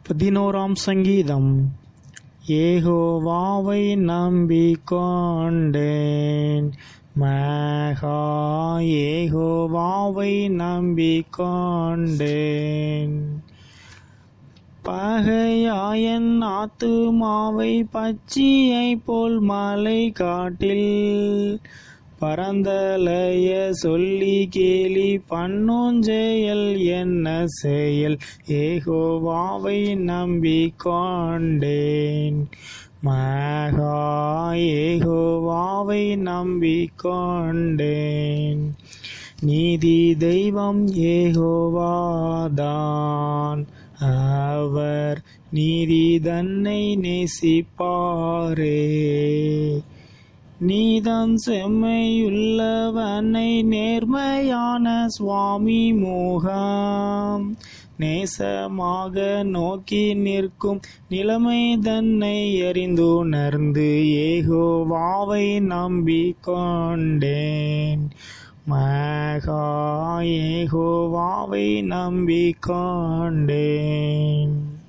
பதினோராம் சங்கீதம் ஏகோவாவை நம்பிக்கொண்டேன் மகா ஏகோவாவை நம்பிக்கொண்டேன் பகையாயன் ஆத்துமாவை பச்சியை போல் மலை காட்டில் பரந்தலைய சொல்லி கேலி பண்ணுஞ்செயல் என்ன செயல் ஏகோவாவை நம்பிக்கொண்டேன் மகா ஏகோவாவை நம்பிக்கொண்டேன் நீதி தெய்வம் ஏகோவாதான் அவர் நீதி தன்னை நேசிப்பாரே நீதம் செம்மையுள்ளவனை நேர்மையான சுவாமி முகம் நேசமாக நோக்கி நிற்கும் நிலைமை தன்னை எறிந்துணர்ந்து ஏகோவாவை நம்பிக்கொண்டேன் மகா ஏகோவாவை நம்பிக்கொண்டேன்